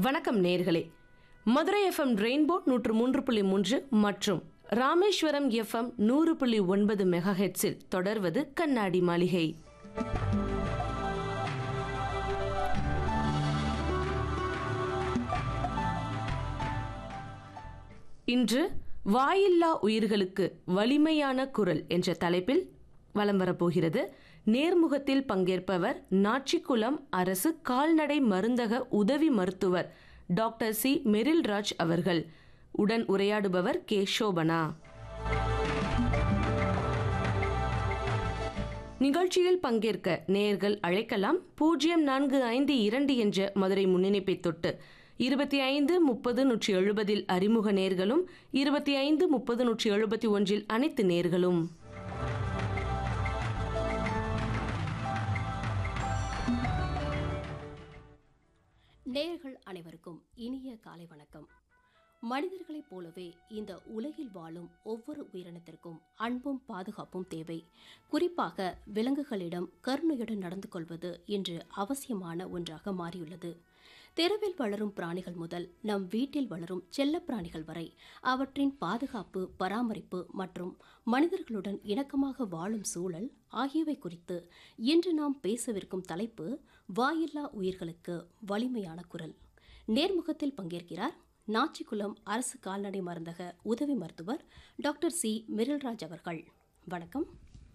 வணக்கம் நேர்களே Madurai FM rainbow நூற்று மூன்று புள்ளி மூன்று மற்றும் ராமேஸ்வரம் எஃப்எம் நூறு புள்ளி ஒன்பது மெகா ஹெட்ஸில் தொடர்வது கண்ணாடி மாளிகை இன்று வாயில்லா உயிர்களுக்கு வலிமையான குரல் என்ற தலைப்பில் வலம் வரப்போகிறது நேர்முகத்தில் பங்கேற்பவர் நாச்சிக்குளம் அரசு கால்நடை மருந்தக உதவி மருத்துவர் டாக்டர் சி மெரில்ராஜ் அவர்கள் உடன் உரையாடுபவர் கே சோபனா நிகழ்ச்சியில் பங்கேற்க நேயர்கள் அழைக்கலாம் பூஜ்ஜியம் நான்கு ஐந்து இரண்டு என்ற மதுரை முன்னிணைப்பை தொட்டு இருபத்தி ஐந்து முப்பது நூற்றி எழுபதில் அறிமுக நேர்களும் இருபத்தி ஐந்து முப்பது நூற்றி எழுபத்தி ஒன்றில் அனைத்து நேர்களும் நேயர்கள் அனைவருக்கும் இனிய காலை வணக்கம் மனிதர்களைப் போலவே இந்த உலகில் வாழும் ஒவ்வொரு உயிரினத்திற்கும் அன்பும் பாதுகாப்பும் தேவை குறிப்பாக விலங்குகளிடம் கருணையுடன் நடந்து கொள்வது இன்று அவசியமான ஒன்றாக மாறியுள்ளது தெருவில் வளரும் பிராணிகள் முதல் நம் வீட்டில் வளரும் செல்லப் பிராணிகள் வரை அவற்றின் பாதுகாப்பு பராமரிப்பு மற்றும் மனிதர்களுடன் இணக்கமாக வாழும் சூழல் ஆகியவை குறித்து இன்று நாம் பேசவிருக்கும் தலைப்பு வாயில்லா உயிர்களுக்கு வலிமையான குரல் நேர்முகத்தில் பங்கேற்கிறார் நாச்சிக்குளம் அரசு கால்நடை மருந்தக உதவி மருத்துவர் டாக்டர் சி மிரில்ராஜ் அவர்கள் வணக்கம்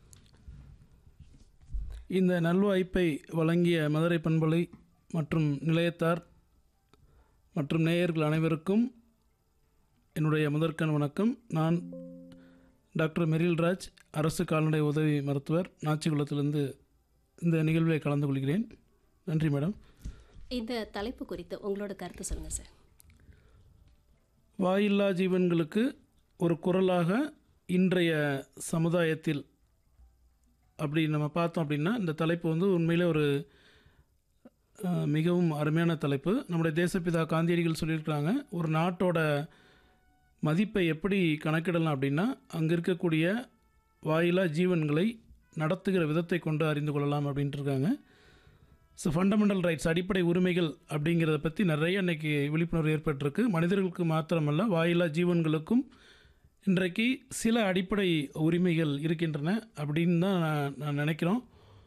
இந்த நல்வாய்ப்பை வழங்கிய மதுரை பண்பலை மற்றும் நிலையத்தார் மற்றும் நேயர்கள் அனைவருக்கும் என்னுடைய முதற்கண் வணக்கம் நான் டாக்டர் மெரில்ராஜ் அரசு கால்நடை உதவி மருத்துவர் நாச்சிக்குளத்திலிருந்து இந்த நிகழ்வை கலந்து கொள்கிறேன் நன்றி மேடம் இந்த தலைப்பு குறித்து உங்களோட கருத்து சொல்லுங்க சார் வாயில்லா ஜீவன்களுக்கு ஒரு குரலாக இன்றைய சமுதாயத்தில் அப்படி நம்ம பார்த்தோம் அப்படின்னா இந்த தலைப்பு வந்து உண்மையிலே ஒரு அஹ், மிகவும் அருமையான தலைப்பு நம்முடைய தேசப்பிதா காந்தியடிகள் சொல்லியிருக்கிறாங்க ஒரு நாட்டோட மதிப்பை எப்படி கணக்கிடலாம் அப்படின்னா அங்கே இருக்கக்கூடிய வாயிலா ஜீவன்களை நடத்துகிற விதத்தை கொண்டு அறிந்து கொள்ளலாம் அப்படின்ட்டு இருக்காங்க ஸோ ஃபண்டமெண்டல் ரைட்ஸ் அடிப்படை உரிமைகள் அப்படிங்கிறத பற்றி நிறைய இன்னைக்கு விழிப்புணர்வு ஏற்பட்டிருக்கு மனிதர்களுக்கு மாத்திரமல்ல வாயிலா ஜீவன்களுக்கும் இன்றைக்கு சில அடிப்படை உரிமைகள் இருக்கின்றன அப்படின்னு தான் நான் நான் நினைக்கிறோம்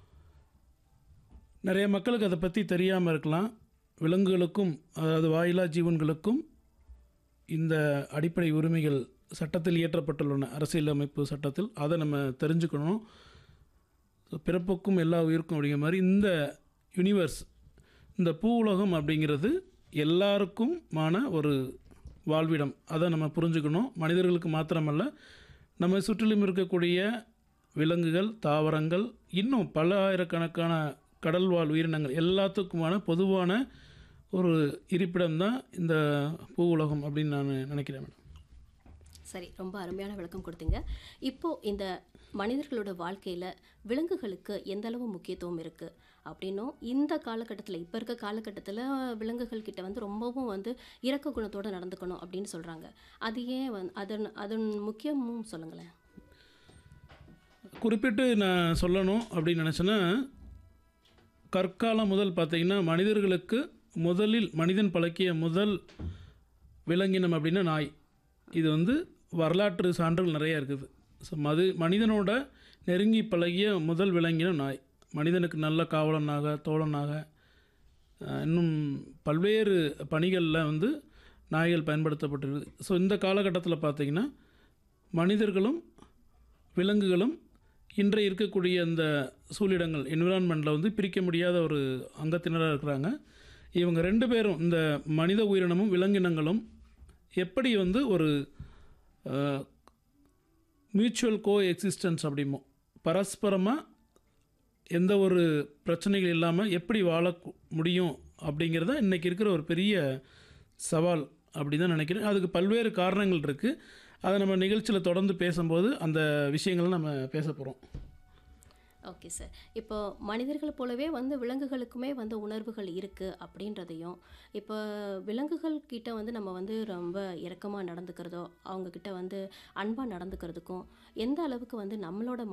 நிறைய மக்களுக்கு அதை பற்றி தெரியாமல் இருக்கலாம் விலங்குகளுக்கும் அதாவது வாயிலா ஜீவன்களுக்கும் இந்த அடிப்படை உரிமைகள் சட்டத்தில் இயற்றப்பட்டுள்ளன அரசியலமைப்பு சட்டத்தில் அதை நம்ம தெரிஞ்சுக்கணும் ஸோ பிறப்புக்கும் எல்லா உயிருக்கும் அப்படிங்கிற மாதிரி இந்த யூனிவர்ஸ் இந்த பூ உலகம் அப்படிங்கிறது எல்லாருக்குமான ஒரு வாழ்விடம் அதை நம்ம புரிஞ்சுக்கணும் மனிதர்களுக்கு மாத்திரமல்ல நம்ம சுற்றிலும் இருக்கக்கூடிய விலங்குகள் தாவரங்கள் இன்னும் பல ஆயிரக்கணக்கான கடல்வாழ் உயிரினங்கள் எல்லாத்துக்குமான பொதுவான ஒரு இருப்பிடம் தான் இந்த பூ உலகம் அப்படின்னு நான் நினைக்கிறேன் மேடம் சரி ரொம்ப அருமையான விளக்கம் கொடுத்தீங்க இப்போ இந்த மனிதர்களோட வாழ்க்கையில விலங்குகளுக்கு எந்த அளவு முக்கியத்துவம் இருக்கு அப்படின்னும் இந்த காலகட்டத்தில் இப்போ இருக்க காலகட்டத்தில் விலங்குகள் கிட்ட வந்து ரொம்பவும் வந்து இரக்க குணத்தோட நடந்துக்கணும் அப்படின்னு சொல்றாங்க அது ஏன் வந்து அதன் அதன் முக்கியமும் சொல்லுங்களேன் குறிப்பிட்டு நான் சொல்லணும் அப்படின்னு நினச்சேன்னா கற்காலம் முதல் பார்த்தீங்கன்னா மனிதர்களுக்கு முதலில் மனிதன் பழக்கிய முதல் விலங்கினம் அப்படின்னா நாய் இது வந்து வரலாற்று சான்றுகள் நிறைய இருக்குது ஸோ மது மனிதனோட நெருங்கி பழகிய முதல் விலங்கினம் நாய் மனிதனுக்கு நல்ல காவலனாக தோழனாக அஹ், இன்னும் பல்வேறு பணிகளில் வந்து நாய்கள் பயன்படுத்தப்பட்டிருக்கு ஸோ இந்த காலகட்டத்தில் பார்த்தீங்கன்னா மனிதர்களும் விலங்குகளும் இன்றைய இருக்கக்கூடிய அந்த சூழிடங்கள் என்விரான்மெண்ட்டில் வந்து பிரிக்க முடியாத ஒரு அங்கத்தினராக இருக்கிறாங்க இவங்க ரெண்டு பேரும் இந்த மனித உயிரினமும் விலங்கினங்களும் எப்படி வந்து ஒரு மியூச்சுவல் கோ எக்ஸிஸ்டன்ஸ் அப்படிமோ பரஸ்பரமாக எந்த ஒரு பிரச்சனைகள் இல்லாமல் எப்படி வாழ கு- முடியும் அப்படிங்கிறத இன்றைக்கி இருக்கிற ஒரு பெரிய சவால் அப்படி தான் நினைக்கிறேன் அதுக்கு பல்வேறு காரணங்கள் இருக்குது அதை நம்ம நிகழ்ச்சியில் தொடர்ந்து பேசும்போது அந்த விஷயங்களை நம்ம பேச போகிறோம் ஓகே சார் இப்போ மனிதர்கள் போலவே வந்து விலங்குகளுக்குமே வந்து உணர்வுகள் இருக்குது அப்படின்றதையும் இப்போ விலங்குகள் கிட்ட வந்து நம்ம வந்து ரொம்ப இரக்கமாக நடந்துக்கிறதோ அவங்க கிட்ட வந்து அன்பாக நடந்துக்கிறதுக்கும் எந்த அளவுக்கு வந்து நம்மளோட